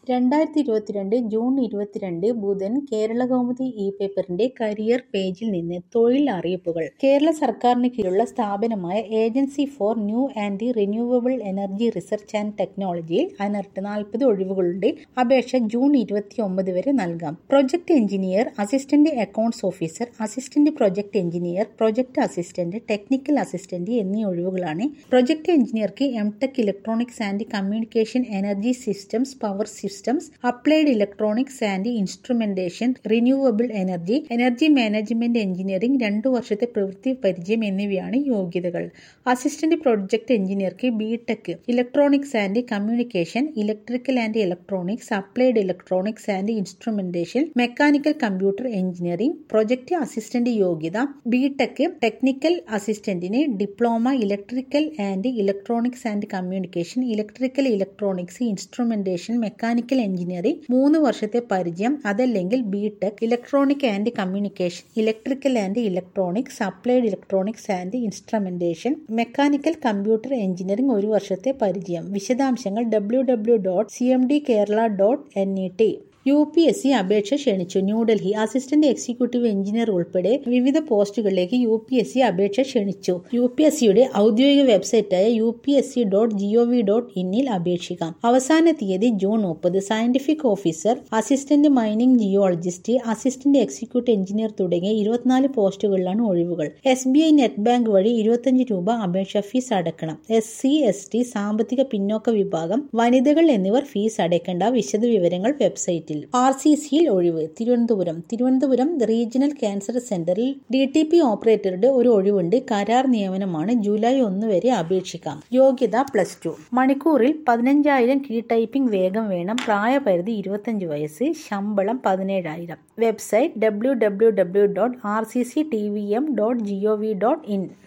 രണ്ടായിരത്തി ഇരുപത്തിരണ്ട് ജൂൺ ഇരുപത്തിരണ്ട് ബുധൻ കേരളകൗമുദി ഇ പേപ്പറിന്റെ കരിയർ പേജിൽ നിന്ന് തൊഴിൽ അറിയിപ്പുകൾ കേരള സർക്കാരിന് കീഴിലുള്ള സ്ഥാപനമായ agency for new and renewable energy research and ടെക്നോളജിയിൽ അനർട്ട് നാൽപ്പത് ഒഴിവുകളുണ്ട് അപേക്ഷ ജൂൺ ഇരുപത്തിയൊമ്പത് വരെ നൽകാം project engineer assistant accounts officer assistant project engineer project assistant technical assistant എന്നീ ഒഴിവുകളാണ് പ്രൊജക്ട് എഞ്ചിനീയർക്ക് M tech electronics and communication energy systems power systems applied electronics and instrumentation renewable energy energy management engineering രണ്ടു വർഷത്തെ പ്രവൃത്തി പരിചയം എന്നിവയാണ് യോഗ്യതകൾ assistant project എഞ്ചിനീയർക്ക് B tech electronics and communication electrical and electronics applied electronics and instrumentation mechanical computer engineering project assistant യോഗ്യത B tech technical അസിസ്റ്റന്റിന് diploma electrical and electronics and communication electrical electronics instrumentation mechanical engineering മൂന്ന് വർഷത്തെ പരിചയം അതല്ലെങ്കിൽ B tech electronic and communication electrical and electronics applied electronics and instrumentation mechanical computer engineering ഒരു വർഷത്തെ പരിചയം വിശദാംശങ്ങൾ W W dot C M D Kerala dot N E T U P S C അപേക്ഷ ക്ഷണിച്ചു ന്യൂഡൽഹി അസിസ്റ്റന്റ് എക്സിക്യൂട്ടീവ് എഞ്ചിനീയർ ഉൾപ്പെടെ വിവിധ പോസ്റ്റുകളിലേക്ക് U P S C അപേക്ഷ ക്ഷണിച്ചു യു പി എസ് സിയുടെ ഔദ്യോഗിക വെബ്സൈറ്റായ U P S C dot GOV dot ഇന്നിൽ അപേക്ഷിക്കാം അവസാന തീയതി ജൂൺ മുപ്പത് scientific officer assistant mining geologist assistant executive engineer തുടങ്ങിയ ഇരുപത്തിനാല് പോസ്റ്റുകളിലാണ് ഒഴിവുകൾ S B I net bank വഴി ഇരുപത്തിയഞ്ച് രൂപ അപേക്ഷ ഫീസ് അടക്കണം എസ് സി എസ് ടി സാമ്പത്തിക പിന്നോക്ക വിഭാഗം വനിതകൾ എന്നിവർ ഫീസ് അടയ്ക്കേണ്ട വിശദ വിവരങ്ങൾ വെബ്സൈറ്റിൽ ആർ സി സിയിൽ ഒഴിവ് Thiruvananthapuram Thiruvananthapuram regional cancer centre D T P ഓപ്പറേറ്ററുടെ ഒരു ഒഴിവുണ്ട് കരാർ നിയമനമാണ് ജൂലൈ ഒന്ന് വരെ അപേക്ഷിക്കാം യോഗ്യത പ്ലസ് ടു മണിക്കൂറിൽ പതിനഞ്ചായിരം കീ ടൈപ്പിംഗ് വേഗം വേണം പ്രായപരിധി ഇരുപത്തഞ്ച് വയസ്സ് ശമ്പളം പതിനേഴായിരം website W W W dot R C C T V M dot G O V dot in